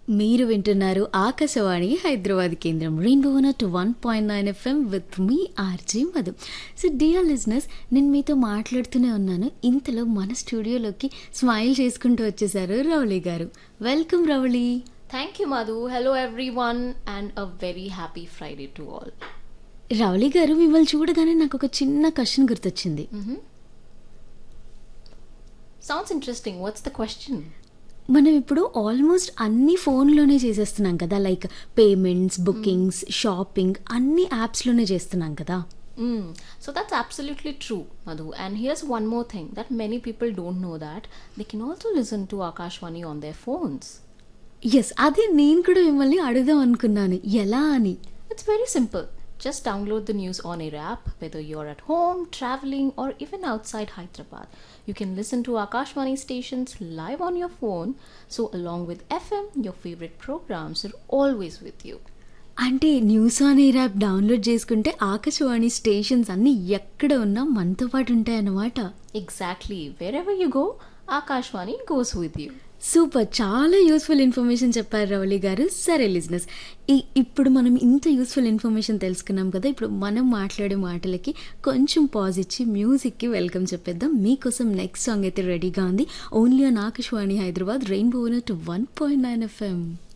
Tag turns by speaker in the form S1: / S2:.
S1: మీరు వింటున్నారు ఆకాశవాణి హైదరాబాద్ కేంద్రం rainbow two one point nine FM with మీ RJ Madhu so dear listeners నేను మీతో మాట్లాడుతూనే ఉన్నాను ఇంతలో మన స్టూడియోలోకి స్మైల్ చేసుకుంటూ వచ్చేసారు Ravali garu welcome Ravali
S2: Thank you, Madhu. Hello, everyone, and a very happy Friday to all.
S1: Ravali garu మిమ్మల్ని చూడగానే నాకు ఒక చిన్న క్వశ్చన్ గుర్తొచ్చింది
S2: Sounds interesting. What's the question?
S1: మనం ఇప్పుడు ఆల్మోస్ట్ అన్ని ఫోన్లోనే చేసేస్తున్నాం కదా లైక్ పేమెంట్స్ బుకింగ్స్ షాపింగ్ అన్ని యాప్స్లోనే చేస్తున్నాం కదా
S2: Mm. So that's absolutely true, Madhu. And here's one more thing that many people don't know that they can also listen to Akashwani on their phones.
S1: Yes అదే నేను కూడా మిమ్మల్ని అడుగుదాం అనుకున్నాను ఎలా అని
S2: It's very simple. Just download the News On Air app, whether you're at home, traveling, or even outside Hyderabad. You can listen to Akashvani stations live on your phone. So, along with FM, your favorite programs are always with you.
S1: అంటే news on air app download చేసుకుంటే Akashvani stations అన్ని ఎక్కడ ఉన్నా మనతో పాటు ఉంటాయన్నమాట
S2: Exactly. Wherever you go, Akashvani goes with you.
S1: Super చాలా useful information చెప్పారు రవళి గారు సరే లిజినెస్ ఇప్పుడు మనం ఇంత యూస్ఫుల్ ఇన్ఫర్మేషన్ తెలుసుకున్నాం కదా ఇప్పుడు మనం మాట్లాడే మాటలకి కొంచెం పాజ్ ఇచ్చి మ్యూజిక్కి వెల్కమ్ చెప్పేద్దాం మీకోసం నెక్స్ట్ సాంగ్ అయితే రెడీగా ఉంది only on Akashvani Hyderabad rainbow two one point nine FM